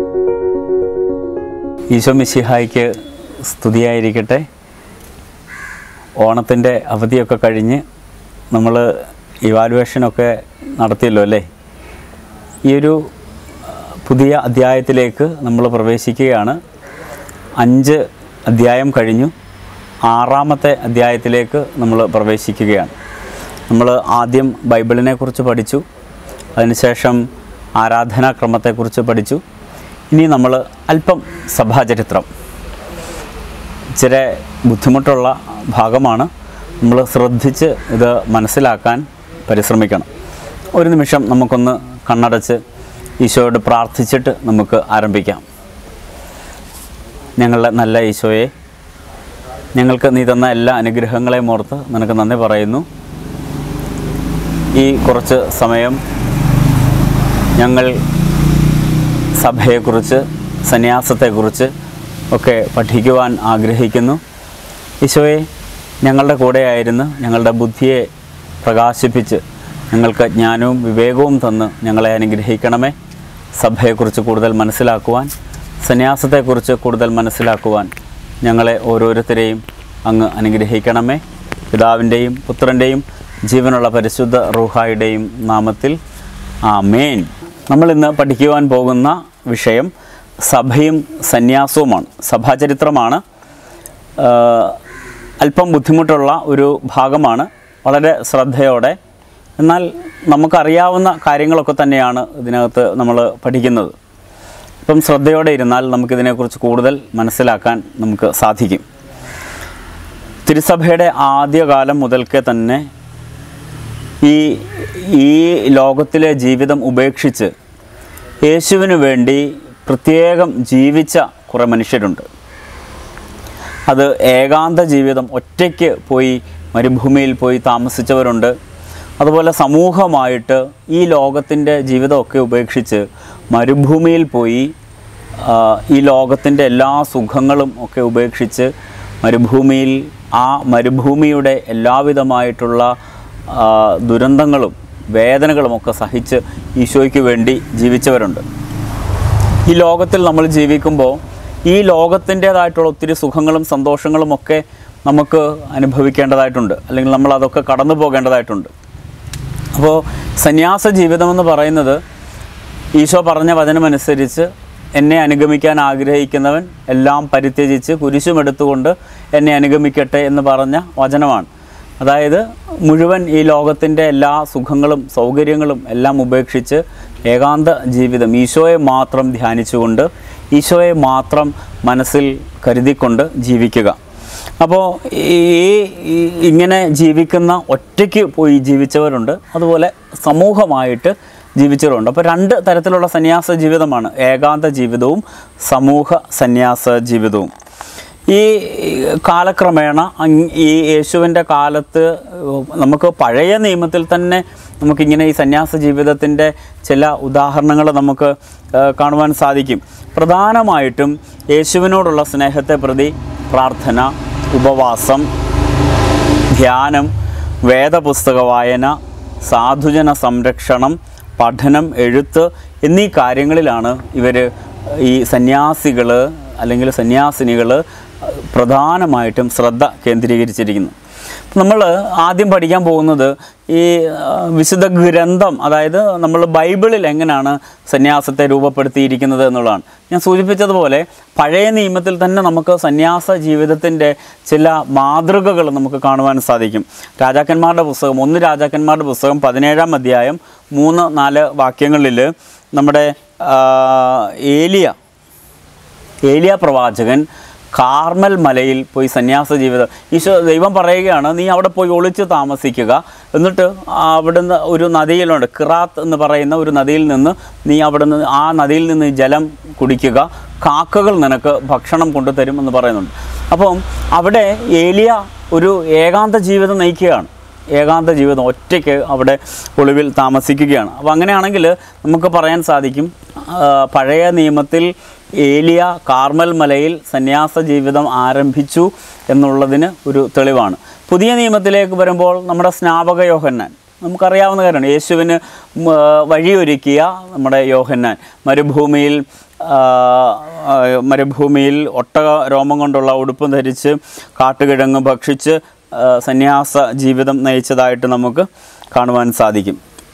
ഈശോ മിശിഹായ്ക്ക് സ്തുതിയായിരിക്കട്ടെ ഓണത്തിൻ്റെ അവധിയൊക്കെ കഴിഞ്ഞ് നമ്മൾ ഇവാലുവേഷനൊക്കെ നടത്തിയല്ലോ അല്ലേ ഈ ഒരു ആ, പുതിയ അധ്യായത്തിലേക്ക് നമ്മൾ പ്രവേശിക്കുകയാണ് അഞ്ച് അധ്യായം കഴിഞ്ഞു ആറാമത്തെ അധ്യായത്തിലേക്ക് നമ്മൾ പ്രവേശിക്കുകയാണ് നമ്മൾ ആദ്യം ബൈബിളിനെ കുറിച്ച് പഠിച്ചു അതിനുശേഷം ആരാധനാക്രമത്തെക്കുറിച്ച് പഠിച്ചു ഇനി നമ്മൾ അല്പം സഭാചരിത്രം ഇച്ചിരി ബുദ്ധിമുട്ടുള്ള ഭാഗമാണ് നമ്മൾ ശ്രദ്ധിച്ച് ഇത് മനസ്സിലാക്കാൻ പരിശ്രമിക്കണം ഒരു നിമിഷം നമുക്കൊന്ന് കണ്ണടച്ച് ഈശോയോട് പ്രാർത്ഥിച്ചിട്ട് നമുക്ക് ആരംഭിക്കാം ഞങ്ങളുടെ നല്ല ഈശോയെ ഞങ്ങൾക്ക് നീ തന്ന എല്ലാ അനുഗ്രഹങ്ങളെയും ഓർത്ത് നിനക്ക് നന്ദി പറയുന്നു ഈ കുറച്ച് സമയം ഞങ്ങൾ സഭയെക്കുറിച്ച് സന്യാസത്തെക്കുറിച്ച് ഒക്കെ പഠിക്കുവാൻ ആഗ്രഹിക്കുന്നു ഈശോയെ ഞങ്ങളുടെ കൂടെയായിരുന്നു ഞങ്ങളുടെ ബുദ്ധിയെ പ്രകാശിപ്പിച്ച് ഞങ്ങൾക്ക് ജ്ഞാനവും വിവേകവും തന്ന് ഞങ്ങളെ അനുഗ്രഹിക്കണമേ സഭയെക്കുറിച്ച് കൂടുതൽ മനസ്സിലാക്കുവാൻ സന്യാസത്തെക്കുറിച്ച് കൂടുതൽ മനസ്സിലാക്കുവാൻ ഞങ്ങളെ ഓരോരുത്തരെയും അങ്ങ് അനുഗ്രഹിക്കണമേ പിതാവിൻ്റെയും പുത്രൻ്റെയും ജീവനുള്ള പരിശുദ്ധ റൂഹായുടെയും നാമത്തിൽ ആമേൻ നമ്മൾ ഇന്ന് പഠിക്കുവാൻ പോകുന്ന വിഷയം സഭയും സന്യാസവുമാണ് സഭാചരിത്രമാണ് ആഹ് അല്പം ബുദ്ധിമുട്ടുള്ള ഒരു ഭാഗമാണ് വളരെ ശ്രദ്ധയോടെ എന്നാൽ നമുക്കറിയാവുന്ന കാര്യങ്ങളൊക്കെ തന്നെയാണ് ഇതിനകത്ത് നമ്മൾ പഠിക്കുന്നത് അപ്പം ശ്രദ്ധയോടെ ഇരുന്നാൽ നമുക്കിതിനെക്കുറിച്ച് കൂടുതൽ മനസ്സിലാക്കാൻ നമുക്ക് സാധിക്കും തിരുസഭയുടെ ആദ്യകാലം മുതൽക്കേ തന്നെ ഈ ഈ ലോകത്തിലെ ജീവിതം ഉപേക്ഷിച്ച് യേശുവിന് വേണ്ടി പ്രത്യേകം ജീവിച്ച കുറേ മനുഷ്യരുണ്ട് അത് ഏകാന്ത ജീവിതം ഒറ്റയ്ക്ക് പോയി മരുഭൂമിയിൽ പോയി താമസിച്ചവരുണ്ട് അതുപോലെ സമൂഹമായിട്ട് ഈ ലോകത്തിൻ്റെ ജീവിതമൊക്കെ ഉപേക്ഷിച്ച് മരുഭൂമിയിൽ പോയി ആ, ഈ ലോകത്തിൻ്റെ എല്ലാ സുഖങ്ങളും ഒക്കെ ഉപേക്ഷിച്ച് മരുഭൂമിയിൽ ആ മരുഭൂമിയുടെ എല്ലാവിധമായിട്ടുള്ള ആ, ദുരന്തങ്ങളും വേദനകളും ഒക്കെ സഹിച്ച് ഈശോയ്ക്ക് വേണ്ടി ജീവിച്ചവരുണ്ട് ഈ ലോകത്തിൽ നമ്മൾ ജീവിക്കുമ്പോൾ ഈ ലോകത്തിൻ്റേതായിട്ടുള്ള ഒത്തിരി സുഖങ്ങളും സന്തോഷങ്ങളും ഒക്കെ നമുക്ക് അനുഭവിക്കേണ്ടതായിട്ടുണ്ട് അല്ലെങ്കിൽ നമ്മൾ അതൊക്കെ കടന്നു പോകേണ്ടതായിട്ടുണ്ട് അപ്പോൾ സന്യാസ ജീവിതമെന്ന് പറയുന്നത് ഈശോ പറഞ്ഞ വചനമനുസരിച്ച് എന്നെ അനുഗമിക്കാൻ ആഗ്രഹിക്കുന്നവൻ എല്ലാം പരിത്യജിച്ച് കുരിശുമെടുത്തുകൊണ്ട് എന്നെ അനുഗമിക്കട്ടെ എന്ന് പറഞ്ഞ വചനമാണ് അതായത് മുഴുവൻ ഈ ലോകത്തിൻ്റെ എല്ലാ സുഖങ്ങളും സൗകര്യങ്ങളും എല്ലാം ഉപേക്ഷിച്ച് ഏകാന്ത ജീവിതം ഈശോയെ മാത്രം ധ്യാനിച്ചുകൊണ്ട് ഈശോയെ മാത്രം മനസ്സിൽ കരുതിക്കൊണ്ട് ജീവിക്കുക അപ്പോൾ ഈ ഈ- ഇങ്ങനെ ജീവിക്കുന്ന ഒറ്റയ്ക്ക് പോയി ജീവിച്ചവരുണ്ട് അതുപോലെ സമൂഹമായിട്ട് ജീവിച്ചവരുണ്ട് അപ്പോൾ രണ്ട് തരത്തിലുള്ള സന്യാസ ജീവിതമാണ് ഏകാന്ത ജീവിതവും സമൂഹ സന്യാസ ജീവിതവും ഈ കാലക്രമേണ അങ് ഈ യേശുവിൻ്റെ കാലത്ത് നമുക്ക് പഴയ നിയമത്തിൽ തന്നെ നമുക്കിങ്ങനെ ഈ സന്യാസ ജീവിതത്തിൻ്റെ ചില ഉദാഹരണങ്ങൾ നമുക്ക് ആ, കാണുവാൻ സാധിക്കും പ്രധാനമായിട്ടും യേശുവിനോടുള്ള സ്നേഹത്തെ പ്രതി പ്രാർത്ഥന ഉപവാസം ധ്യാനം വേദപുസ്തക വായന സാധുജന സംരക്ഷണം പഠനം എഴുത്ത് എന്നീ കാര്യങ്ങളിലാണ് ഇവർ ഈ സന്യാസികൾ അല്ലെങ്കിൽ സന്യാസിനികൾ പ്രധാനമായിട്ടും ശ്രദ്ധ കേന്ദ്രീകരിച്ചിരിക്കുന്നത് നമ്മൾ ആദ്യം പഠിക്കാൻ പോകുന്നത് ഈ ആ, വിശുദ്ധ ഗ്രന്ഥം അതായത് നമ്മൾ ബൈബിളിൽ എങ്ങനെയാണ് സന്യാസത്തെ രൂപപ്പെടുത്തിയിരിക്കുന്നത് എന്നുള്ളതാണ് ഞാൻ സൂചിപ്പിച്ചതുപോലെ പഴയ നിയമത്തിൽ തന്നെ നമുക്ക് സന്യാസ ജീവിതത്തിൻ്റെ ചില മാതൃകകൾ നമുക്ക് കാണുവാൻ സാധിക്കും രാജാക്കന്മാരുടെ പുസ്തകം ഒന്ന് രാജാക്കന്മാരുടെ പുസ്തകം പതിനേഴാം അധ്യായം മൂന്ന് നാല് വാക്യങ്ങളിൽ നമ്മുടെ ആ, ഏലിയ ഏലിയ പ്രവാചകൻ കാർമൽ മലയിൽ പോയി സന്യാസ ജീവിതം ഈശോ ദൈവം പറയുകയാണ് നീ അവിടെ പോയി ഒളിച്ച് താമസിക്കുക എന്നിട്ട് അവിടുന്ന് ഒരു നദിയിലുണ്ട് കിറാത്ത് എന്ന് പറയുന്ന ഒരു നദിയിൽ നിന്ന് നീ അവിടുന്ന് ആ നദിയിൽ നിന്ന് ജലം കുടിക്കുക കാക്കകൾ നിനക്ക് ഭക്ഷണം കൊണ്ടുതരും എന്ന് പറയുന്നുണ്ട് അപ്പം അവിടെ ഏലിയ ഒരു ഏകാന്ത ജീവിതം നയിക്കുകയാണ് ഏകാന്ത ജീവിതം ഒറ്റയ്ക്ക് അവിടെ ഒളിവിൽ താമസിക്കുകയാണ് അപ്പോൾ അങ്ങനെയാണെങ്കിൽ നമുക്ക് പറയാൻ സാധിക്കും ആ, പഴയ നിയമത്തിൽ ഏലിയ കാർമൽ മലയിൽ സന്യാസ ജീവിതം ആരംഭിച്ചു എന്നുള്ളതിന് ഒരു തെളിവാണ് പുതിയ നിയമത്തിലേക്ക് വരുമ്പോൾ നമ്മുടെ സ്നാപക യോഹന്നാൻ നമുക്കറിയാവുന്ന കാര്യമാണ് യേശുവിന് മ- വഴിയൊരുക്കിയ നമ്മുടെ യോഹന്നാൻ മരുഭൂമിയിൽ ആ, ആ, മരുഭൂമിയിൽ ഒട്ടക രോമം കൊണ്ടുള്ള ഉടുപ്പും ധരിച്ച് കാട്ടുകിഴങ്ങ് ഭക്ഷിച്ച് ആ, സന്യാസ ജീവിതം നയിച്ചതായിട്ട് നമുക്ക് കാണുവാൻ സാധിക്കും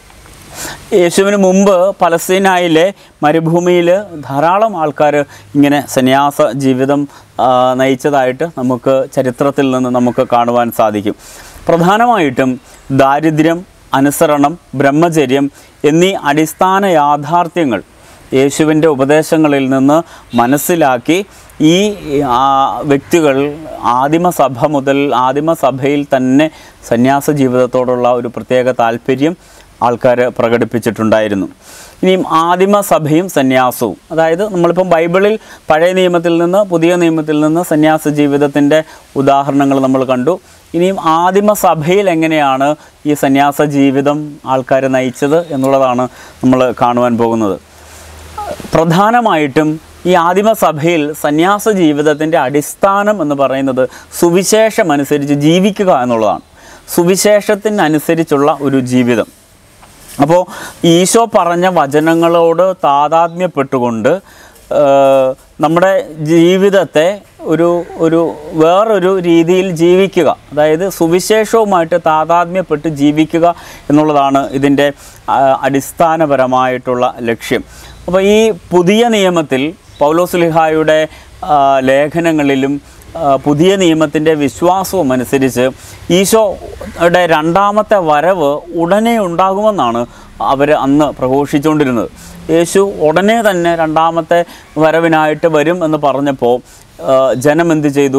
യേശുവിന് മുമ്പ് പലസ്തീനായിലെ മരുഭൂമിയിൽ ധാരാളം ആൾക്കാർ ഇങ്ങനെ സന്യാസ ജീവിതം ആ, നയിച്ചതായിട്ട് നമുക്ക് ചരിത്രത്തിൽ നിന്ന് നമുക്ക് കാണുവാൻ സാധിക്കും പ്രധാനമായിട്ടും ദാരിദ്ര്യം അനുസരണം ബ്രഹ്മചര്യം എന്നീ അടിസ്ഥാന യാഥാർത്ഥ്യങ്ങൾ യേശുവിൻ്റെ ഉപദേശങ്ങളിൽ നിന്ന് മനസ്സിലാക്കി ഈ ആ, വ്യക്തികൾ ആദിമസഭ മുതൽ ആദിമസഭയിൽ തന്നെ സന്യാസ ജീവിതത്തോടുള്ള ഒരു പ്രത്യേക താല്പര്യം ആൾക്കാർ പ്രകടിപ്പിച്ചിട്ടുണ്ടായിരുന്നു ഇനിയും ആദിമസഭയും സന്യാസവും അതായത് നമ്മളിപ്പം ബൈബിളിൽ പഴയ നിയമത്തിൽ നിന്ന് പുതിയ നിയമത്തിൽ നിന്ന് സന്യാസ ജീവിതത്തിൻ്റെ ഉദാഹരണങ്ങൾ നമ്മൾ കണ്ടു ഇനിയും ആദിമസഭയിൽ എങ്ങനെയാണ് ഈ സന്യാസ ജീവിതം ആൾക്കാർ നയിച്ചത് എന്നുള്ളതാണ് നമ്മൾ കാണുവാൻ പോകുന്നത് പ്രധാനമായിട്ടും ഈ ആദിമസഭയിൽ സന്യാസ ജീവിതത്തിൻ്റെ അടിസ്ഥാനം എന്ന് പറയുന്നത് സുവിശേഷം അനുസരിച്ച് ജീവിക്കുക എന്നുള്ളതാണ് സുവിശേഷത്തിനനുസരിച്ചുള്ള ഒരു ജീവിതം അപ്പോൾ ഈശോ പറഞ്ഞ വചനങ്ങളോട് താതാത്മ്യപ്പെട്ടുകൊണ്ട് ഏഹ്, നമ്മുടെ ജീവിതത്തെ ഒരു ഒരു വേറൊരു രീതിയിൽ ജീവിക്കുക അതായത് സുവിശേഷവുമായിട്ട് താതാത്മ്യപ്പെട്ട് ജീവിക്കുക എന്നുള്ളതാണ് ഇതിൻ്റെ ആ, അടിസ്ഥാനപരമായിട്ടുള്ള ലക്ഷ്യം അപ്പോൾ ഈ പുതിയ നിയമത്തിൽ പൗലോസ്ലിഹായുടെ ആ, ലേഖനങ്ങളിലും ആ, പുതിയ നിയമത്തിൻ്റെ വിശ്വാസവും അനുസരിച്ച് ഈശോയുടെ രണ്ടാമത്തെ വരവ് ഉടനെ ഉണ്ടാകുമെന്നാണ് അവർ അന്ന് പ്രഘോഷിച്ചുകൊണ്ടിരുന്നത് യേശു ഉടനെ തന്നെ രണ്ടാമത്തെ വരവിനായിട്ട് വരും എന്ന് പറഞ്ഞപ്പോൾ ആ, ജനം എന്ത് ചെയ്തു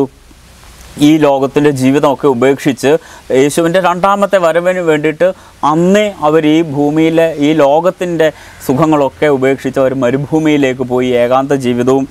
ഈ ലോകത്തിൻ്റെ ജീവിതമൊക്കെ ഉപേക്ഷിച്ച് യേശുവിൻ്റെ രണ്ടാമത്തെ വരവിന് വേണ്ടിയിട്ട് അന്നേ അവർ ഈ ഭൂമിയിലെ ഈ ലോകത്തിൻ്റെ സുഖങ്ങളൊക്കെ ഉപേക്ഷിച്ച് അവർ മരുഭൂമിയിലേക്ക് പോയി ഏകാന്ത ജീവിതവും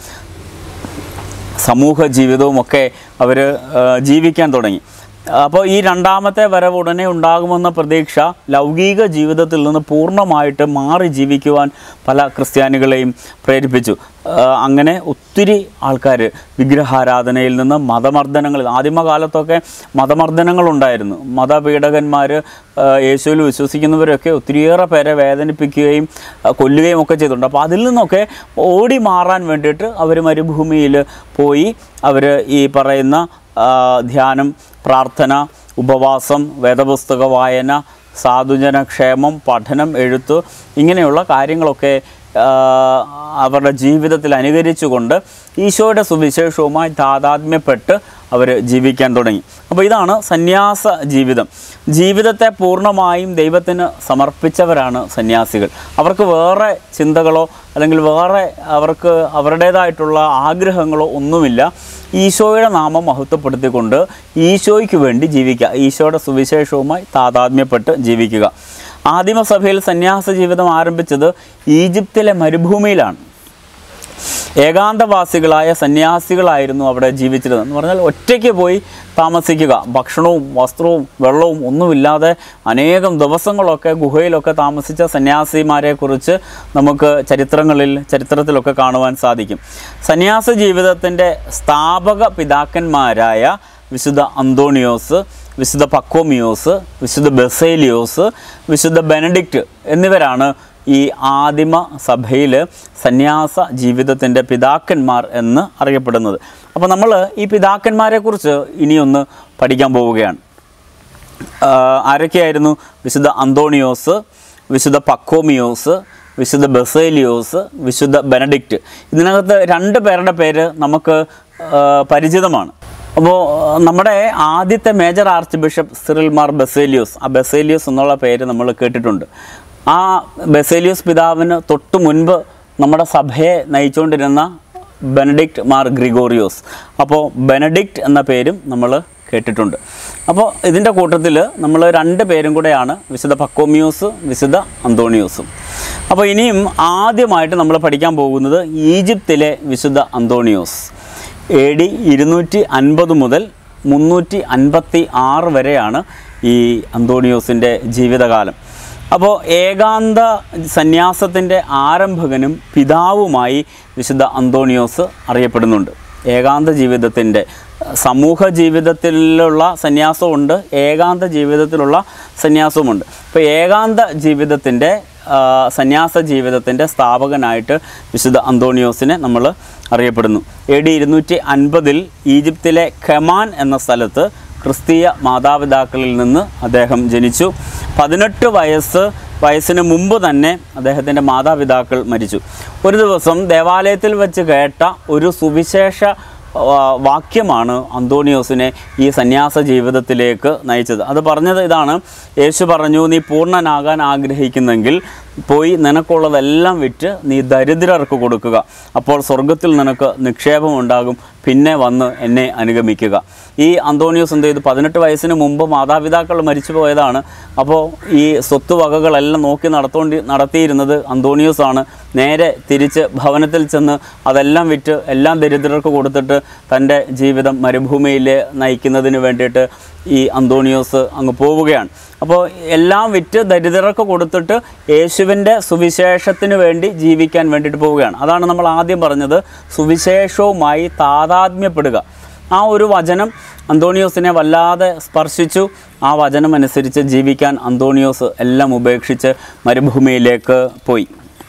സമൂഹ ജീവിതവും ഒക്കെ അവർ ജീവിക്കാൻ തുടങ്ങി അപ്പോൾ ഈ രണ്ടാമത്തെ വരവ് ഉടനെ ഉണ്ടാകുമെന്ന പ്രതീക്ഷ ലൗകിക ജീവിതത്തിൽ നിന്ന് പൂർണ്ണമായിട്ട് മാറി ജീവിക്കുവാൻ പല ക്രിസ്ത്യാനികളെയും പ്രേരിപ്പിച്ചു ആ, അങ്ങനെ ഒത്തിരി ആൾക്കാർ വിഗ്രഹാരാധനയിൽ നിന്ന് മതമർദ്ദനങ്ങൾ ആദിമകാലത്തൊക്കെ മതമർദ്ദനങ്ങളുണ്ടായിരുന്നു മതപീഡകന്മാർ യേശുവിൽ വിശ്വസിക്കുന്നവരൊക്കെ ഒത്തിരിയേറെ പേരെ വേദനിപ്പിക്കുകയും ആ, കൊല്ലുകയും ഒക്കെ ചെയ്തിട്ടുണ്ട് അപ്പോൾ അതിൽ നിന്നൊക്കെ ഓടി മാറാൻ വേണ്ടിയിട്ട് അവർ മരുഭൂമിയിൽ പോയി അവർ ഈ പറയുന്ന ആ, ധ്യാനം പ്രാർത്ഥന ഉപവാസം വേദപുസ്തക വായന സാധുജനക്ഷേമം പഠനം എഴുത്ത് ഇങ്ങനെയുള്ള കാര്യങ്ങളൊക്കെ ആ, അവരുടെ ജീവിതത്തിൽ അനുകരിച്ചുകൊണ്ട് ഈശോയുടെ സുവിശേഷവുമായി താതാത്മ്യപ്പെട്ട് അവർ ജീവിക്കാൻ തുടങ്ങി അപ്പോൾ ഇതാണ് സന്യാസ ജീവിതം ജീവിതത്തെ പൂർണ്ണമായും ദൈവത്തിന് സമർപ്പിച്ചവരാണ് സന്യാസികൾ അവർക്ക് വേറെ ചിന്തകളോ അല്ലെങ്കിൽ വേറെ അവർക്ക് അവരുടേതായിട്ടുള്ള ആഗ്രഹങ്ങളോ ഒന്നുമില്ല ഈശോയുടെ നാമം മഹത്വപ്പെടുത്തിക്കൊണ്ട് ഈശോയ്ക്ക് വേണ്ടി ജീവിക്കുക ഈശോയുടെ സുവിശേഷവുമായി താതാത്മ്യപ്പെട്ട് ജീവിക്കുക ആദിമസഭയിൽ സന്യാസ ജീവിതം ആരംഭിച്ചത് ഈജിപ്തിലെ മരുഭൂമിയിലാണ് ഏകാന്തവാസികളായ സന്യാസികളായിരുന്നു അവിടെ ജീവിച്ചിരുന്നത് എന്ന് പറഞ്ഞാൽ ഒറ്റയ്ക്ക് പോയി താമസിക്കുക ഭക്ഷണവും വസ്ത്രവും വെള്ളവും ഒന്നുമില്ലാതെ അനേകം ദിവസങ്ങളൊക്കെ ഗുഹയിലൊക്കെ താമസിച്ച സന്യാസിമാരെക്കുറിച്ച് നമുക്ക് ചരിത്രങ്ങളിൽ ചരിത്രത്തിലൊക്കെ കാണുവാൻ സാധിക്കും സന്യാസ ജീവിതത്തിൻ്റെ സ്ഥാപക പിതാക്കന്മാരായ വിശുദ്ധ അന്തോണിയോസ് വിശുദ്ധ പക്കോമിയോസ് വിശുദ്ധ ബെസേലിയോസ് വിശുദ്ധ ബെനഡിക്റ്റ് എന്നിവരാണ് ഈ ആദിമ സഭയിൽ സന്യാസ ജീവിതത്തിൻ്റെ പിതാക്കന്മാർ എന്ന് അറിയപ്പെടുന്നത് അപ്പോൾ നമ്മൾ ഈ പിതാക്കന്മാരെക്കുറിച്ച് ഇനിയൊന്ന് പഠിക്കാൻ പോവുകയാണ് ആ, ആരൊക്കെയായിരുന്നു വിശുദ്ധ അന്തോണിയോസ് വിശുദ്ധ പക്കോമിയോസ് വിശുദ്ധ ബെസേലിയോസ് വിശുദ്ധ ബെനഡിക്റ്റ് ഇതിനകത്ത് രണ്ട് പേരുടെ പേര് നമുക്ക് ആ, പരിചിതമാണ് അപ്പോൾ നമ്മുടെ ആദ്യത്തെ major archbishop Cyril Mar Baselios ആ ബെസേലിയോസ് എന്നുള്ള പേര് നമ്മൾ കേട്ടിട്ടുണ്ട് ആ ബെസേലിയോസ് പിതാവിന് തൊട്ട് മുൻപ് നമ്മുടെ സഭയെ നയിച്ചുകൊണ്ടിരുന്ന ബെനഡിക്റ്റ് മാർ ഗ്രിഗോറിയോസ് അപ്പോൾ ബെനഡിക്റ്റ് എന്ന പേരും നമ്മൾ കേട്ടിട്ടുണ്ട് അപ്പോൾ ഇതിൻ്റെ കൂട്ടത്തിൽ നമ്മൾ രണ്ട് പേരും കൂടെയാണ് വിശുദ്ധ പക്കോമിയോസ് വിശുദ്ധ അന്തോണിയോസും അപ്പോൾ ഇനിയും ആദ്യമായിട്ട് നമ്മൾ പഠിക്കാൻ പോകുന്നത് ഈജിപ്തിലെ വിശുദ്ധ അന്തോണിയോസ് എ ഡി ഇരുന്നൂറ്റി അൻപത് മുതൽ മുന്നൂറ്റി അൻപത്തി ആറ് വരെയാണ് ഈ അന്തോണിയോസിൻ്റെ ജീവിതകാലം അപ്പോൾ ഏകാന്ത സന്യാസത്തിൻ്റെ ആരംഭകനും പിതാവുമായി വിശുദ്ധ അന്തോണിയോസ് അറിയപ്പെടുന്നുണ്ട് ഏകാന്ത ജീവിതത്തിൻ്റെ സമൂഹ ജീവിതത്തിലുള്ള സന്യാസമുണ്ട് ഏകാന്ത ജീവിതത്തിലുള്ള സന്യാസവുമുണ്ട് ഇപ്പോൾ ഏകാന്ത ജീവിതത്തിൻ്റെ ആ, സന്യാസ ജീവിതത്തിൻ്റെ സ്ഥാപകനായിട്ട് വിശുദ്ധ അന്തോണിയോസിനെ നമ്മൾ അറിയപ്പെടുന്നു എ ഡി ഇരുന്നൂറ്റി അൻപതിൽ ഈജിപ്തിലെ ഖമാൻ എന്ന സ്ഥലത്ത് ക്രിസ്തീയ മാതാപിതാക്കളിൽ നിന്ന് അദ്ദേഹം ജനിച്ചു പതിനെട്ട് വയസ്സ് വയസ്സിന് മുമ്പ് തന്നെ അദ്ദേഹത്തിൻ്റെ മാതാപിതാക്കൾ മരിച്ചു ഒരു ദിവസം ദേവാലയത്തിൽ വെച്ച് കേട്ട ഒരു സുവിശേഷ ആ, വാക്യമാണ് അന്തോണിയോസിനെ ഈ സന്യാസ ജീവിതത്തിലേക്ക് നയിച്ചത് അത് പറഞ്ഞത് ഇതാണ് യേശു പറഞ്ഞു നീ പൂർണ്ണനാകാൻ ആഗ്രഹിക്കുന്നെങ്കിൽ പോയി നിനക്കുള്ളതെല്ലാം വിറ്റ് നീ ദരിദ്രർക്ക് കൊടുക്കുക അപ്പോൾ സ്വർഗത്തിൽ നിനക്ക് നിക്ഷേപമുണ്ടാകും പിന്നെ വന്ന് എന്നെ അനുഗമിക്കുക ഈ അന്തോണിയോസ് എന്ത് ചെയ്തു പതിനെട്ട് വയസ്സിന് മുമ്പ് മാതാപിതാക്കൾ മരിച്ചു പോയതാണ് അപ്പോൾ ഈ സ്വത്ത് വകകളെല്ലാം നോക്കി നടത്തോണ്ടി നടത്തിയിരുന്നത് അന്തോണിയോസ് ആണ് നേരെ തിരിച്ച് ഭവനത്തിൽ ചെന്ന് അതെല്ലാം വിറ്റ് എല്ലാം ദരിദ്രർക്ക് കൊടുത്തിട്ട് തൻ്റെ ജീവിതം മരുഭൂമിയിൽ നയിക്കുന്നതിന് വേണ്ടിയിട്ട് ഈ അന്തോണിയോസ് അങ്ങ് പോവുകയാണ് അപ്പോൾ എല്ലാം വിറ്റ് ദരിദ്രർക്ക് കൊടുത്തിട്ട് യേശുവിൻ്റെ സുവിശേഷത്തിന് വേണ്ടി ജീവിക്കാൻ വേണ്ടിയിട്ട് പോവുകയാണ് അതാണ് നമ്മൾ ആദ്യം പറഞ്ഞത് സുവിശേഷവുമായി താതാത്മ്യപ്പെടുക ആ ഒരു വചനം അന്തോണിയോസിനെ വല്ലാതെ സ്പർശിച്ചു ആ വചനം അനുസരിച്ച് ജീവിക്കാൻ അന്തോണിയോസ് എല്ലാം ഉപേക്ഷിച്ച് മരുഭൂമിയിലേക്ക് പോയി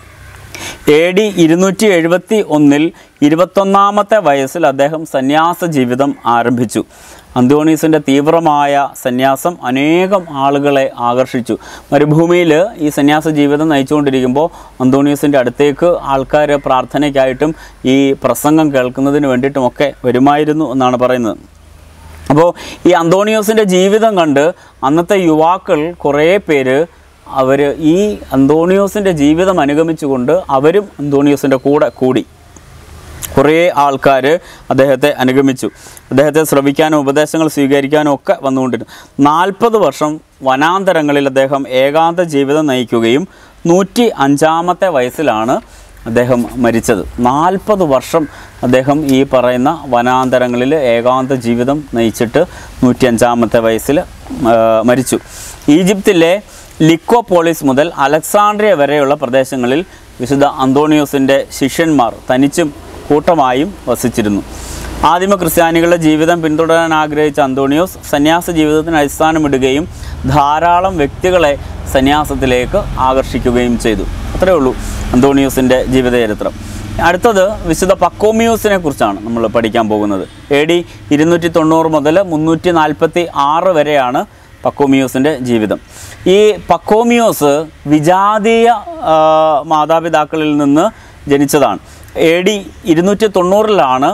എ ഡി ഇരുന്നൂറ്റി എഴുപത്തി ഒന്നിൽ ഇരുപത്തൊന്നാമത്തെ വയസ്സിൽ അദ്ദേഹം സന്യാസ ജീവിതം ആരംഭിച്ചു അന്തോണീസിൻ്റെ തീവ്രമായ സന്യാസം അനേകം ആളുകളെ ആകർഷിച്ചു മരുഭൂമിയിൽ ഈ സന്യാസ ജീവിതം നയിച്ചുകൊണ്ടിരിക്കുമ്പോൾ അന്തോണീസിൻ്റെ അടുത്തേക്ക് ആൾക്കാർ പ്രാർത്ഥനയ്ക്കായിട്ടും ഈ പ്രസംഗം കേൾക്കുന്നതിന് വേണ്ടിയിട്ടുമൊക്കെ വരുമായിരുന്നു എന്നാണ് പറയുന്നത് അപ്പോൾ ഈ അന്തോണിയോസിൻ്റെ ജീവിതം കണ്ട് അന്നത്തെ യുവാക്കൾ കുറേ പേര് അവർ ഈ അന്തോണിയോസിൻ്റെ ജീവിതം അനുഗമിച്ചുകൊണ്ട് അവരും അന്തോണിയോസിൻ്റെ കൂടെ കൂടി കുറേ ആൾക്കാർ അദ്ദേഹത്തെ അനുഗമിച്ചു അദ്ദേഹത്തെ ശ്രവിക്കാനും ഉപദേശങ്ങൾ സ്വീകരിക്കാനും ഒക്കെ വന്നുകൊണ്ടിരുന്നു നാൽപ്പത് വർഷം വനാന്തരങ്ങളിൽ അദ്ദേഹം ഏകാന്ത ജീവിതം നയിക്കുകയും നൂറ്റി അഞ്ചാമത്തെ വയസ്സിലാണ് അദ്ദേഹം മരിച്ചത് നാൽപ്പത് വർഷം അദ്ദേഹം ഈ പറയുന്ന വനാന്തരങ്ങളിൽ ഏകാന്ത ജീവിതം നയിച്ചിട്ട് നൂറ്റി അഞ്ചാമത്തെ വയസ്സിൽ ആ, മരിച്ചു ഈജിപ്തിലെ ലിക്കോപോളിസ് മുതൽ അലക്സാണ്ട്രിയ വരെയുള്ള പ്രദേശങ്ങളിൽ വിശുദ്ധ അന്തോണിയോസിൻ്റെ ശിഷ്യന്മാർ തനിച്ചും കൂട്ടമായും വസിച്ചിരുന്നു ആദിമ ക്രിസ്ത്യാനികളുടെ ജീവിതം പിന്തുടരാൻ ആഗ്രഹിച്ച അന്തോണിയോസ് സന്യാസ ജീവിതത്തിന് അടിസ്ഥാനമിടുകയും ധാരാളം വ്യക്തികളെ സന്യാസത്തിലേക്ക് ആകർഷിക്കുകയും ചെയ്തു അത്രയേ ഉള്ളൂ അന്തോണിയോസിൻ്റെ ജീവിതചരിത്രം അടുത്തത് വിശുദ്ധ പക്കോമിയോസിനെ കുറിച്ചാണ് നമ്മൾ പഠിക്കാൻ പോകുന്നത് എ ഡി ഇരുന്നൂറ്റി തൊണ്ണൂറ് മുതൽ മുന്നൂറ്റി നാൽപ്പത്തി ആറ് വരെയാണ് പക്കോമിയോസിൻ്റെ ജീവിതം ഈ പക്കോമിയോസ് വിജാതീയ ആ, മാതാപിതാക്കളിൽ നിന്ന് ജനിച്ചതാണ് എ ഡി ഇരുന്നൂറ്റി തൊണ്ണൂറിലാണ്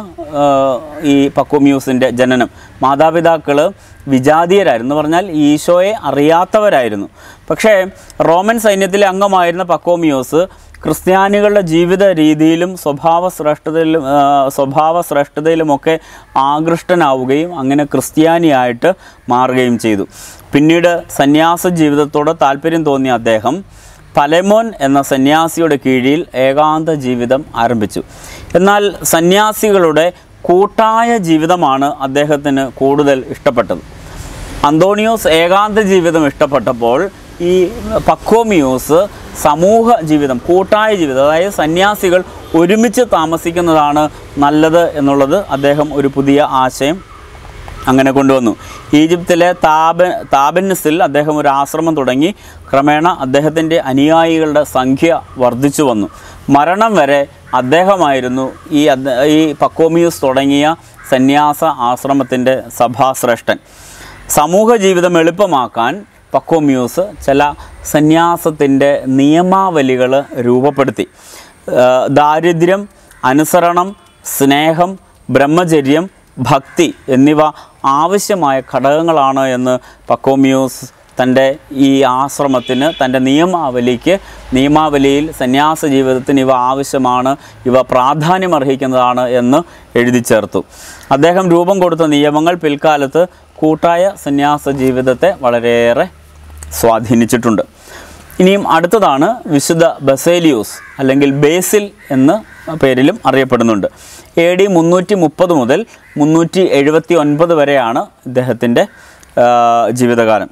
ഈ പക്കോമിയൂസിൻ്റെ ജനനം മാതാപിതാക്കൾ വിജാതീയരായിരുന്നു എന്ന് പറഞ്ഞാൽ ഈശോയെ അറിയാത്തവരായിരുന്നു പക്ഷേ റോമൻ സൈന്യത്തിലെ അംഗമായിരുന്ന പക്കോമിയോസ് ക്രിസ്ത്യാനികളുടെ ജീവിത രീതിയിലും സ്വഭാവ ശ്രേഷ്ഠതയിലും ആ, സ്വഭാവ ശ്രേഷ്ഠതയിലുമൊക്കെ ആകൃഷ്ടനാവുകയും അങ്ങനെ ക്രിസ്ത്യാനിയായിട്ട് മാറുകയും ചെയ്തു പിന്നീട് സന്യാസ ജീവിതത്തോട് താല്പര്യം തോന്നിയ അദ്ദേഹം പലമോൻ എന്ന സന്യാസിയുടെ കീഴിൽ ഏകാന്ത ജീവിതം ആരംഭിച്ചു എന്നാൽ സന്യാസികളുടെ കൂട്ടായ ജീവിതമാണ് അദ്ദേഹത്തിന് കൂടുതൽ ഇഷ്ടപ്പെട്ടത് അന്തോണിയോസ് ഏകാന്ത ജീവിതം ഇഷ്ടപ്പെട്ടപ്പോൾ ഈ പക്കോമിയോസ് സമൂഹ ജീവിതം കൂട്ടായ ജീവിതം അതായത് സന്യാസികൾ ഒരുമിച്ച് താമസിക്കുന്നതാണ് നല്ലത് എന്നുള്ളത് അദ്ദേഹം ഒരു പുതിയ ആശയം അങ്ങനെ കൊണ്ടുവന്നു ഈജിപ്തിലെ താബ താബന്നസിൽ അദ്ദേഹം ഒരു ആശ്രമം തുടങ്ങി ക്രമേണ അദ്ദേഹത്തിൻ്റെ അനുയായികളുടെ സംഖ്യ വർദ്ധിച്ചു വന്നു മരണം വരെ അദ്ദേഹമായിരുന്നു ഈ അദ്ദേ- ഈ പക്കോമിയൂസ് തുടങ്ങിയ സന്യാസ ആശ്രമത്തിൻ്റെ സഭാശ്രേഷ്ഠൻ സമൂഹ ജീവിതം എളുപ്പമാക്കാൻ പക്കോമ്യൂസ് ചില സന്യാസത്തിൻ്റെ നിയമാവലികൾ രൂപപ്പെടുത്തി ആ, ദാരിദ്ര്യം അനുസരണം സ്നേഹം ബ്രഹ്മചര്യം ഭക്തി എന്നിവ ആവശ്യമായ ഘടകങ്ങളാണ് എന്ന് പക്കോമ്യൂസ് തൻ്റെ ഈ ആശ്രമത്തിന് തൻ്റെ നിയമാവലിക്ക് നിയമാവലിയിൽ സന്യാസ ജീവിതത്തിന് ഇവ ആവശ്യമാണ് ഇവ പ്രാധാന്യമർഹിക്കുന്നതാണ് എന്ന് എഴുതി ചേർത്തു അദ്ദേഹം രൂപം കൊടുത്ത നിയമങ്ങൾ പിൽക്കാലത്ത് കൂട്ടായ സന്യാസ ജീവിതത്തെ വളരെയേറെ സ്വാധീനിച്ചിട്ടുണ്ട് ഇനിയും അടുത്തതാണ് വിശുദ്ധ ബസേലിയൂസ് അല്ലെങ്കിൽ ബേസിൽ എന്ന പേരിലും അറിയപ്പെടുന്നുണ്ട് എ ഡി മുന്നൂറ്റി മുപ്പത് മുതൽ മുന്നൂറ്റി എഴുപത്തി ഒൻപത് വരെയാണ് ഇദ്ദേഹത്തിൻ്റെ ആ, ജീവിതകാലം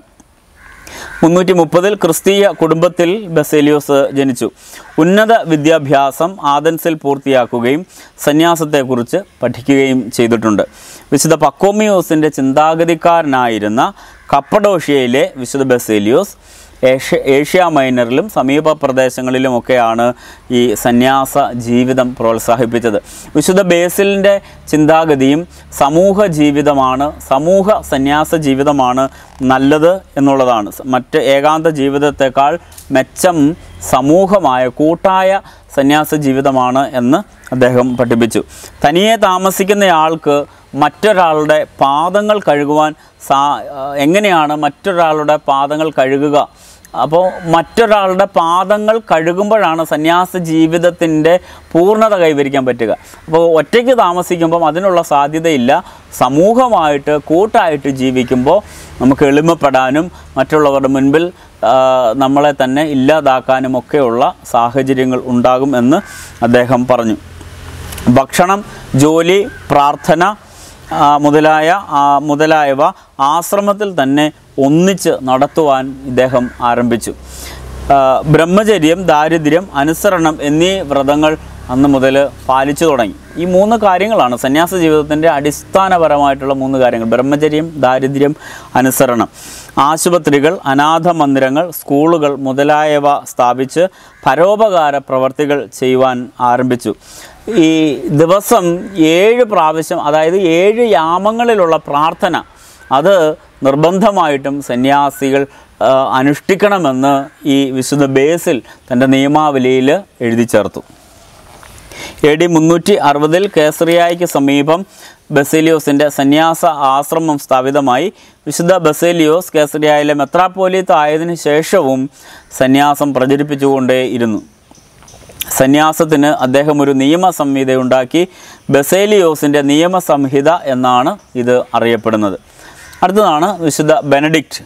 മുന്നൂറ്റി മുപ്പതിൽ ക്രിസ്തീയ കുടുംബത്തിൽ ബസേലിയോസ് ജനിച്ചു ഉന്നത വിദ്യാഭ്യാസം ആദൻസിൽ പൂർത്തിയാക്കുകയും സന്യാസത്തെക്കുറിച്ച് പഠിക്കുകയും ചെയ്തിട്ടുണ്ട് വിശുദ്ധ പക്കോമിയോസിൻ്റെ ചിന്താഗതിക്കാരനായിരുന്ന കപ്പഡോഷ്യയിലെ വിശുദ്ധ ബസേലിയോസ് ഏഷ്യ ഏഷ്യ മൈനറിലും സമീപ പ്രദേശങ്ങളിലുമൊക്കെയാണ് ഈ സന്യാസ ജീവിതം പ്രോത്സാഹിപ്പിച്ചത് വിശുദ്ധ ബേസിലിൻ്റെ ചിന്താഗതിയും സമൂഹ ജീവിതമാണ് സമൂഹ സന്യാസ ജീവിതമാണ് നല്ലത് എന്നുള്ളതാണ് മറ്റ് ഏകാന്ത ജീവിതത്തെക്കാൾ മെച്ചം സമൂഹമായ കൂട്ടായ സന്യാസ ജീവിതമാണ് എന്ന് അദ്ദേഹം പഠിപ്പിച്ചു തനിയെ താമസിക്കുന്നയാൾക്ക് മറ്റൊരാളുടെ പാദങ്ങൾ കഴുകുവാൻ സാ എങ്ങനെയാണ് മറ്റൊരാളുടെ പാദങ്ങൾ കഴുകുക അപ്പോൾ മറ്റൊരാളുടെ പാദങ്ങൾ കഴുകുമ്പോഴാണ് സന്യാസ ജീവിതത്തിൻ്റെ പൂർണ്ണത കൈവരിക്കാൻ പറ്റുക അപ്പോൾ ഒറ്റയ്ക്ക് താമസിക്കുമ്പം അതിനുള്ള സാധ്യതയില്ല സമൂഹമായിട്ട് കൂട്ടായിട്ട് ജീവിക്കുമ്പോൾ നമുക്ക് എളിമപ്പെടാനും മറ്റുള്ളവരുടെ മുൻപിൽ ആ, നമ്മളെ തന്നെ ഇല്ലാതാക്കാനും ഒക്കെയുള്ള സാഹചര്യങ്ങൾ ഉണ്ടാകും എന്ന് അദ്ദേഹം പറഞ്ഞു ഭക്ഷണം ജോലി പ്രാർത്ഥന ആ, മുതലായ ആ, മുതലായവ ആശ്രമത്തിൽ തന്നെ ഒന്നിച്ച് നടത്തുവാൻ ഇദ്ദേഹം ആരംഭിച്ചു ആ, ബ്രഹ്മചര്യം ദാരിദ്ര്യം അനുസരണം എന്നീ വ്രതങ്ങൾ അന്ന് മുതൽ പാലിച്ചു തുടങ്ങി ഈ മൂന്ന് കാര്യങ്ങളാണ് സന്യാസ ജീവിതത്തിൻ്റെ അടിസ്ഥാനപരമായിട്ടുള്ള മൂന്ന് കാര്യങ്ങൾ ബ്രഹ്മചര്യം ദാരിദ്ര്യം അനുസരണം ആശുപത്രികൾ അനാഥ മന്ദിരങ്ങൾ സ്കൂളുകൾ മുതലായവ സ്ഥാപിച്ച് പരോപകാര പ്രവർത്തികൾ ചെയ്യുവാൻ ആരംഭിച്ചു ഈ ദിവസം ഏഴ് പ്രാവശ്യം അതായത് ഏഴ് യാമങ്ങളിലുള്ള പ്രാർത്ഥന അത് നിർബന്ധമായിട്ടും സന്യാസികൾ ആ, അനുഷ്ഠിക്കണമെന്ന് ഈ വിശുദ്ധ ബേസിൽ തൻ്റെ നിയമാവലിയിൽ എഴുതി ചേർത്തു എ ഡി മുന്നൂറ്റി അറുപതിൽ കേസറിയായ്ക്ക് സമീപം ബസേലിയോസിൻ്റെ സന്യാസ ആശ്രമം സ്ഥാപിതമായി വിശുദ്ധ ബസേലിയോസ് കേസറിയായിലെ മെത്രാപ്പോലീത്ത് ആയതിനു ശേഷവും സന്യാസം പ്രചരിപ്പിച്ചുകൊണ്ടേയിരുന്നു സന്യാസത്തിന് അദ്ദേഹം ഒരു നിയമസംഹിതയുണ്ടാക്കി ബസേലിയോസിൻ്റെ നിയമസംഹിത എന്നാണ് ഇത് അറിയപ്പെടുന്നത് അടുത്തതാണ് വിശുദ്ധ ബെനഡിക്റ്റ്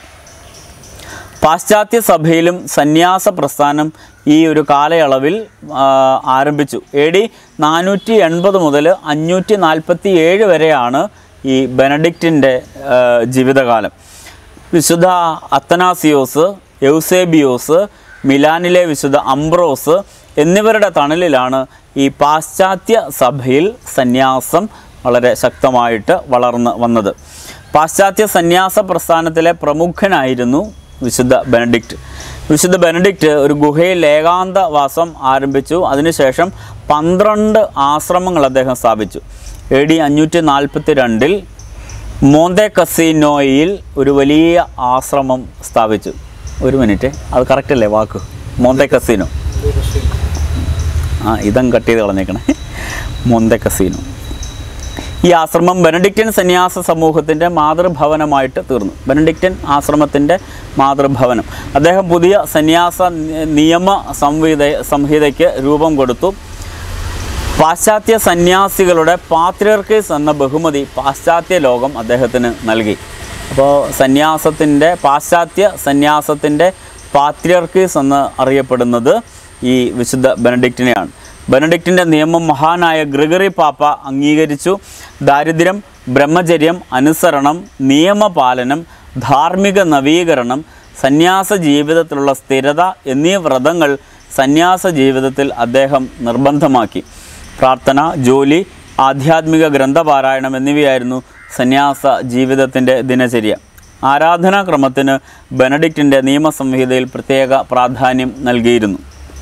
പാശ്ചാത്യ സഭയിലും സന്യാസ പ്രസ്ഥാനം ഈ ഒരു കാലയളവിൽ ആ, ആരംഭിച്ചു എ ഡി നാനൂറ്റി എൺപത് മുതൽ അഞ്ഞൂറ്റി നാൽപ്പത്തി ഏഴ് വരെയാണ് ഈ ബെനഡിക്റ്റിൻ്റെ ആ, ജീവിതകാലം വിശുദ്ധ അത്തനാസിയോസ് യൗസേബിയോസ് മിലാനിലെ വിശുദ്ധ അംബ്രോസ് എന്നിവരുടെ തണലിലാണ് ഈ പാശ്ചാത്യ സഭയിൽ സന്യാസം വളരെ ശക്തമായിട്ട് വളർന്ന് വന്നത് പാശ്ചാത്യ സന്യാസ പ്രസ്ഥാനത്തിലെ പ്രമുഖനായിരുന്നു വിശുദ്ധ ബെനഡിക്റ്റ് വിശുദ്ധ ബെനഡിക്റ്റ് ഒരു ഗുഹയിൽ ഏകാന്തവാസം ആരംഭിച്ചു അതിനുശേഷം പന്ത്രണ്ട് ആശ്രമങ്ങൾ അദ്ദേഹം സ്ഥാപിച്ചു എ ഡി അഞ്ഞൂറ്റി നാൽപ്പത്തി രണ്ടിൽ മോന്തെ കസീനോയിൽ ഒരു വലിയ ആശ്രമം സ്ഥാപിച്ചു ഒരു മിനിറ്റ് അത് കറക്റ്റ് അല്ലേ വാക്ക് മോന്തെ കസീനോ ആ ഇതം കട്ട് ചെയ്ത് കളഞ്ഞേക്കണേ മോന്തെ കസീനോ ഈ ആശ്രമം ബെനഡിക്റ്റൻ സന്യാസ സമൂഹത്തിൻ്റെ മാതൃഭവനമായിട്ട് തീർന്നു ബെനഡിക്റ്റൻ ആശ്രമത്തിൻ്റെ മാതൃഭവനം അദ്ദേഹം പുതിയ സന്യാസ നി- നിയമ സംഹിത സംഹിതയ്ക്ക് രൂപം കൊടുത്തു പാശ്ചാത്യ സന്യാസികളുടെ പാത്രിയർക്കീസ് എന്ന ബഹുമതി പാശ്ചാത്യ ലോകം അദ്ദേഹത്തിന് നൽകി അപ്പോൾ സന്യാസത്തിൻ്റെ പാശ്ചാത്യ സന്യാസത്തിൻ്റെ പാത്രിയർക്കീസ് എന്ന് അറിയപ്പെടുന്നത് ഈ വിശുദ്ധ ബെനഡിക്റ്റിനെയാണ് ബെനഡിക്റ്റിൻ്റെ നിയമം മഹാനായ ഗ്രിഗറി പാപ്പ അംഗീകരിച്ചു ദാരിദ്ര്യം ബ്രഹ്മചര്യം അനുസരണം നിയമപാലനം ധാർമ്മിക നവീകരണം സന്യാസ ജീവിതത്തിലുള്ള സ്ഥിരത എന്നീ വ്രതങ്ങൾ സന്യാസ ജീവിതത്തിൽ അദ്ദേഹം നിർബന്ധമാക്കി പ്രാർത്ഥന ജോലി ആധ്യാത്മിക ഗ്രന്ഥപാരായണം എന്നിവയായിരുന്നു സന്യാസ ജീവിതത്തിൻ്റെ ദിനചര്യ ആരാധനാക്രമത്തിന് ബെനഡിക്റ്റിൻ്റെ നിയമസംഹിതയിൽ പ്രത്യേക പ്രാധാന്യം നൽകിയിരുന്നു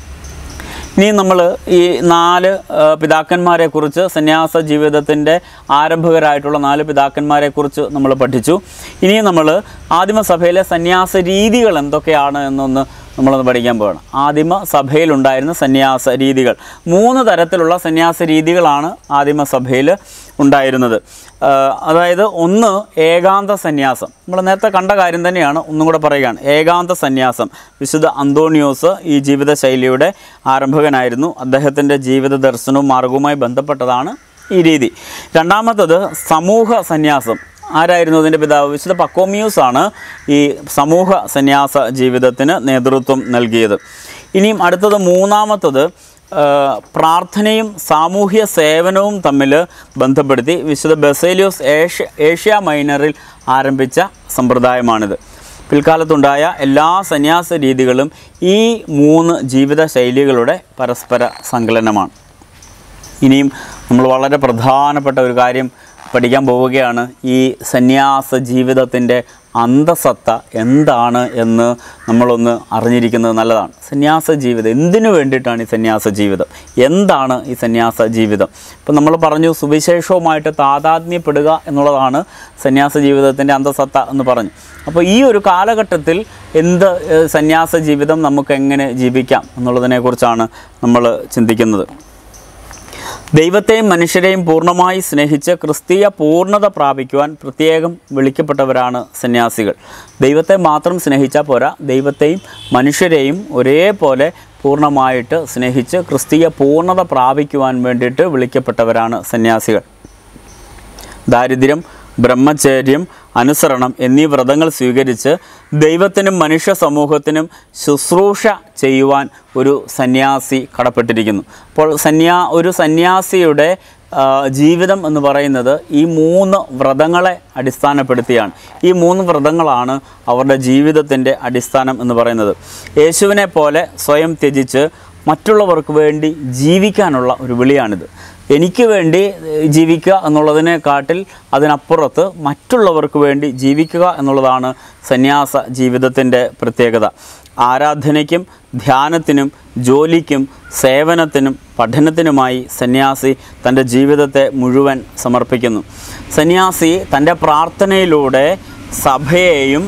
ഇനി നമ്മൾ ഈ നാല് ആ, പിതാക്കന്മാരെക്കുറിച്ച് സന്യാസ ജീവിതത്തിൻ്റെ ആരംഭകരായിട്ടുള്ള നാല് പിതാക്കന്മാരെക്കുറിച്ച് നമ്മൾ പഠിച്ചു ഇനി നമ്മൾ ആദിമസഭയിലെ സന്യാസ രീതികൾ എന്തൊക്കെയാണ് എന്നൊന്ന് നമ്മളൊന്ന് പഠിക്കാൻ പോകണം ആദിമ സഭയിലുണ്ടായിരുന്ന സന്യാസ രീതികൾ മൂന്ന് തരത്തിലുള്ള സന്യാസ രീതികളാണ് ആദിമസഭയിൽ ഉണ്ടായിരുന്നത് ആ, അതായത് ഒന്ന് ഏകാന്ത സന്യാസം നമ്മൾ നേരത്തെ കണ്ട കാര്യം തന്നെയാണ് ഒന്നും കൂടെ പറയുകയാണ് ഏകാന്ത സന്യാസം വിശുദ്ധ അന്തോണിയോസ് ഈ ജീവിതശൈലിയുടെ ആരംഭകനായിരുന്നു അദ്ദേഹത്തിൻ്റെ ജീവിത ദർശനവും മാർഗവുമായി ബന്ധപ്പെട്ടതാണ് ഈ രീതി രണ്ടാമത്തത് സമൂഹ സന്യാസം ആരായിരുന്നു അതിൻ്റെ പിതാവ് വിശുദ്ധ പക്കോമിയൂസ് ആണ് ഈ സമൂഹ സന്യാസ ജീവിതത്തിന് നേതൃത്വം നൽകിയത് ഇനിയും അടുത്തത് മൂന്നാമത്തത് ആ, പ്രാർത്ഥനയും സാമൂഹ്യ സേവനവും തമ്മിൽ ബന്ധപ്പെടുത്തി വിശുദ്ധ ബസേലിയോസ് ഏഷ്യ ഏഷ്യ മൈനറിൽ ആരംഭിച്ച സമ്പ്രദായമാണിത് പിൽക്കാലത്തുണ്ടായ എല്ലാ സന്യാസ രീതികളും ഈ മൂന്ന് ജീവിത ശൈലികളുടെ പരസ്പര സങ്കലനമാണ് ഇനിയും നമ്മൾ വളരെ പ്രധാനപ്പെട്ട ഒരു കാര്യം പഠിക്കാൻ പോവുകയാണ് ഈ സന്യാസ ജീവിതത്തിൻ്റെ അന്തസത്ത എന്താണ് എന്ന് നമ്മളൊന്ന് അറിഞ്ഞിരിക്കുന്നത് നല്ലതാണ് സന്യാസ ജീവിതം എന്തിനു വേണ്ടിയിട്ടാണ് ഈ സന്യാസ ജീവിതം എന്താണ് ഈ സന്യാസ ജീവിതം ഇപ്പം നമ്മൾ പറഞ്ഞു സുവിശേഷവുമായിട്ട് താതാത്മ്യപ്പെടുക എന്നുള്ളതാണ് സന്യാസ ജീവിതത്തിൻ്റെ അന്തസത്ത എന്ന് പറഞ്ഞു അപ്പോൾ ഈ ഒരു കാലഘട്ടത്തിൽ എന്ത് ഏഹ്, സന്യാസ ജീവിതം നമുക്ക് എങ്ങനെ ജീവിക്കാം എന്നുള്ളതിനെക്കുറിച്ചാണ് നമ്മൾ ചിന്തിക്കുന്നത് ദൈവത്തെയും മനുഷ്യരെയും പൂർണ്ണമായി സ്നേഹിച്ച് ക്രിസ്തീയ പൂർണ്ണത പ്രാപിക്കുവാൻ പ്രത്യേകം വിളിക്കപ്പെട്ടവരാണ് സന്യാസികൾ ദൈവത്തെ മാത്രം സ്നേഹിച്ചാൽ പോരാ ദൈവത്തെയും മനുഷ്യരെയും ഒരേപോലെ പൂർണ്ണമായിട്ട് സ്നേഹിച്ച് ക്രിസ്തീയ പൂർണ്ണത പ്രാപിക്കുവാൻ വേണ്ടിയിട്ട് വിളിക്കപ്പെട്ടവരാണ് സന്യാസികൾ ദാരിദ്ര്യം ബ്രഹ്മചര്യം അനുസരണം എന്നീ വ്രതങ്ങൾ സ്വീകരിച്ച് ദൈവത്തിനും മനുഷ്യ സമൂഹത്തിനും ശുശ്രൂഷ ചെയ്യുവാൻ ഒരു സന്യാസി കടപ്പെട്ടിരിക്കുന്നു അപ്പോൾ സന്യാ ഒരു സന്യാസിയുടെ ആ, ജീവിതം എന്ന് പറയുന്നത് ഈ മൂന്ന് വ്രതങ്ങളെ അടിസ്ഥാനപ്പെടുത്തിയാണ് ഈ മൂന്ന് വ്രതങ്ങളാണ് അവരുടെ ജീവിതത്തിൻ്റെ അടിസ്ഥാനം എന്ന് പറയുന്നത് യേശുവിനെ പോലെ സ്വയം ത്യജിച്ച് മറ്റുള്ളവർക്ക് വേണ്ടി ജീവിക്കാനുള്ള ഒരു വിളിയാണിത് എനിക്ക് വേണ്ടി ഏഹ്, ജീവിക്കുക എന്നുള്ളതിനെക്കാട്ടിൽ അതിനപ്പുറത്ത് മറ്റുള്ളവർക്ക് വേണ്ടി ജീവിക്കുക എന്നുള്ളതാണ് സന്യാസ ജീവിതത്തിൻ്റെ പ്രത്യേകത ആരാധനയ്ക്കും ധ്യാനത്തിനും ജോലിക്കും സേവനത്തിനും പഠനത്തിനുമായി സന്യാസി തൻ്റെ ജീവിതത്തെ മുഴുവൻ സമർപ്പിക്കുന്നു സന്യാസി തൻ്റെ പ്രാർത്ഥനയിലൂടെ സഭയെയും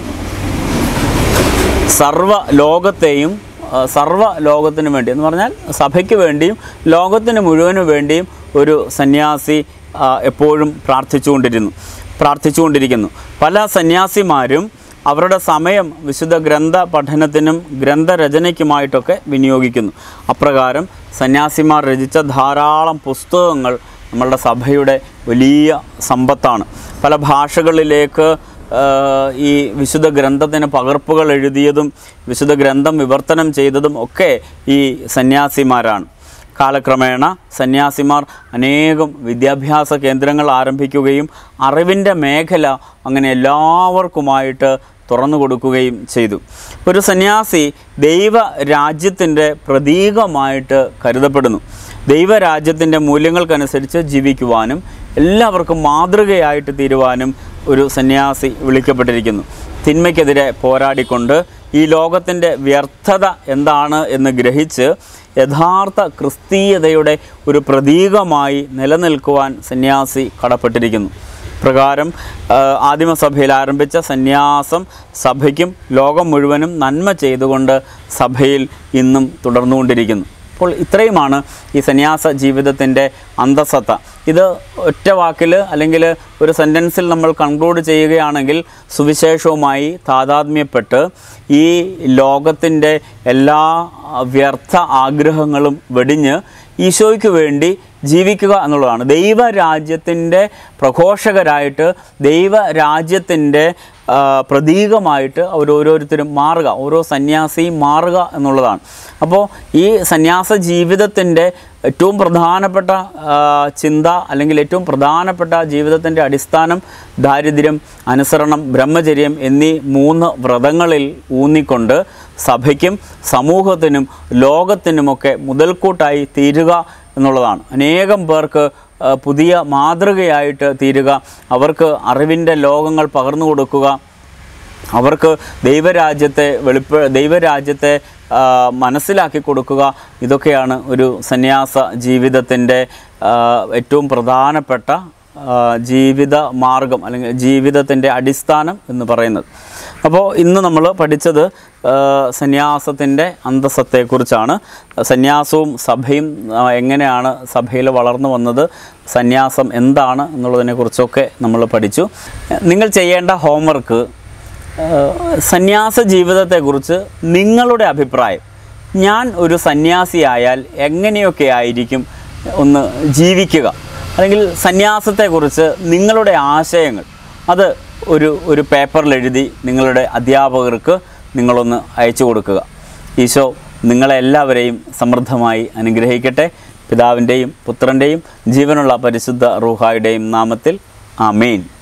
സർവ ലോകത്തെയും ആ, സർവ ലോകത്തിനു വേണ്ടി എന്ന് പറഞ്ഞാൽ സഭയ്ക്ക് വേണ്ടിയും ലോകത്തിന് മുഴുവനും വേണ്ടിയും ഒരു സന്യാസി ആ, എപ്പോഴും പ്രാർത്ഥിച്ചുകൊണ്ടിരുന്നു പ്രാർത്ഥിച്ചുകൊണ്ടിരിക്കുന്നു പല സന്യാസിമാരും അവരുടെ സമയം വിശുദ്ധ ഗ്രന്ഥ പഠനത്തിനും ഗ്രന്ഥരചനയ്ക്കുമായിട്ടൊക്കെ വിനിയോഗിക്കുന്നു അപ്രകാരം സന്യാസിമാർ രചിച്ച ധാരാളം പുസ്തകങ്ങൾ നമ്മളുടെ സഭയുടെ വലിയ സമ്പത്താണ് പല ഭാഷകളിലേക്ക് ആഹ് ഈ വിശുദ്ധ ഗ്രന്ഥത്തിന് പകർപ്പുകൾ എഴുതിയതും വിശുദ്ധ ഗ്രന്ഥം വിവർത്തനം ചെയ്തതും ഒക്കെ ഈ സന്യാസിമാരാണ് കാലക്രമേണ സന്യാസിമാർ അനേകം വിദ്യാഭ്യാസ കേന്ദ്രങ്ങൾ ആരംഭിക്കുകയും അറിവിൻ്റെ മേഖല അങ്ങനെ എല്ലാവർക്കുമായിട്ട് തുറന്നു കൊടുക്കുകയും ചെയ്തു ഒരു സന്യാസി ദൈവ രാജ്യത്തിൻ്റെ പ്രതീകമായിട്ട് കരുതപ്പെടുന്നു ദൈവരാജ്യത്തിൻ്റെ മൂല്യങ്ങൾക്കനുസരിച്ച് ജീവിക്കുവാനും എല്ലാവർക്കും മാതൃകയായിട്ട് തീരുവാനും ഒരു സന്യാസി വിളിക്കപ്പെട്ടിരിക്കുന്നു തിന്മയ്ക്കെതിരെ പോരാടിക്കൊണ്ട് ഈ ലോകത്തിൻ്റെ വ്യർത്ഥത എന്താണ് എന്ന് ഗ്രഹിച്ച് യഥാർത്ഥ ക്രിസ്തീയതയുടെ ഒരു പ്രതീകമായി നിലനിൽക്കുവാൻ സന്യാസി കടപ്പെട്ടിരിക്കുന്നു പ്രകാരം ആ, ആദിമസഭയിൽ ആരംഭിച്ച സന്യാസം സഭയ്ക്കും ലോകം മുഴുവനും നന്മ ചെയ്തുകൊണ്ട് സഭയിൽ ഇന്നും തുടർന്നുകൊണ്ടിരിക്കുന്നു അപ്പോൾ ഇത്രയുമാണ് ഈ സന്യാസ ജീവിതത്തിൻ്റെ അന്തസത്ത ഇത് ഒറ്റ വാക്കിൽ അല്ലെങ്കിൽ ഒരു സെൻറ്റൻസിൽ നമ്മൾ കൺക്ലൂഡ് ചെയ്യുകയാണെങ്കിൽ സുവിശേഷവുമായി താതാത്മ്യപ്പെട്ട് ഈ ലോകത്തിൻ്റെ എല്ലാ ആ, വ്യർത്ഥ ആഗ്രഹങ്ങളും വെടിഞ്ഞ് ഈശോയ്ക്ക് വേണ്ടി ജീവിക്കുക എന്നുള്ളതാണ് ദൈവരാജ്യത്തിൻ്റെ പ്രഘോഷകരായിട്ട് ദൈവരാജ്യത്തിൻ്റെ ആ, പ്രതീകമായിട്ട് അവരോരോരുത്തരും മാറുക ഓരോ സന്യാസിയും മാറുക എന്നുള്ളതാണ് അപ്പോൾ ഈ സന്യാസ ജീവിതത്തിൻ്റെ ഏറ്റവും പ്രധാനപ്പെട്ട ആ, ചിന്ത അല്ലെങ്കിൽ ഏറ്റവും പ്രധാനപ്പെട്ട ജീവിതത്തിൻ്റെ അടിസ്ഥാനം ദാരിദ്ര്യം അനുസരണം ബ്രഹ്മചര്യം എന്നീ മൂന്ന് വ്രതങ്ങളിൽ ഊന്നിക്കൊണ്ട് സഭയ്ക്കും സമൂഹത്തിനും ലോകത്തിനുമൊക്കെ മുതൽക്കൂട്ടായി തീരുക എന്നുള്ളതാണ് അനേകം പേർക്ക് ആ, പുതിയ മാതൃകയായിട്ട് തീരുക അവർക്ക് അറിവിൻ്റെ ലോകങ്ങൾ പകർന്നു കൊടുക്കുക അവർക്ക് ദൈവരാജ്യത്തെ വെളിപ്പ ദൈവരാജ്യത്തെ ആ, മനസ്സിലാക്കി കൊടുക്കുക ഇതൊക്കെയാണ് ഒരു സന്യാസ ജീവിതത്തിൻ്റെ ആ, ഏറ്റവും പ്രധാനപ്പെട്ട ആ, ജീവിത മാർഗം അല്ലെങ്കിൽ ജീവിതത്തിൻ്റെ അടിസ്ഥാനം എന്ന് പറയുന്നത് അപ്പോൾ ഇന്ന് നമ്മൾ പഠിച്ചത് ആ, സന്യാസത്തിൻ്റെ അന്തസ്സത്തെക്കുറിച്ചാണ് സന്യാസവും സഭയും ആ, എങ്ങനെയാണ് സഭയിൽ വളർന്നു വന്നത് സന്യാസം എന്താണ് എന്നുള്ളതിനെക്കുറിച്ചൊക്കെ നമ്മൾ പഠിച്ചു നിങ്ങൾ ചെയ്യേണ്ട ഹോംവർക്ക് ഏഹ് സന്യാസ ജീവിതത്തെക്കുറിച്ച് നിങ്ങളുടെ അഭിപ്രായം ഞാൻ ഒരു സന്യാസിയായാൽ എങ്ങനെയൊക്കെ ആയിരിക്കും ഒന്ന് ജീവിക്കുക അല്ലെങ്കിൽ സന്യാസത്തെക്കുറിച്ച് നിങ്ങളുടെ ആശയങ്ങൾ അത് ഒരു ഒരു പേപ്പറിൽ എഴുതി നിങ്ങളുടെ അധ്യാപകർക്ക് നിങ്ങളൊന്ന് അയച്ചു കൊടുക്കുക ഈശോ നിങ്ങളെല്ലാവരെയും സമൃദ്ധമായി അനുഗ്രഹിക്കട്ടെ പിതാവിൻ്റെയും പുത്രൻ്റെയും ജീവനുള്ള പരിശുദ്ധ റൂഹായുടെയും നാമത്തിൽ ആമേൻ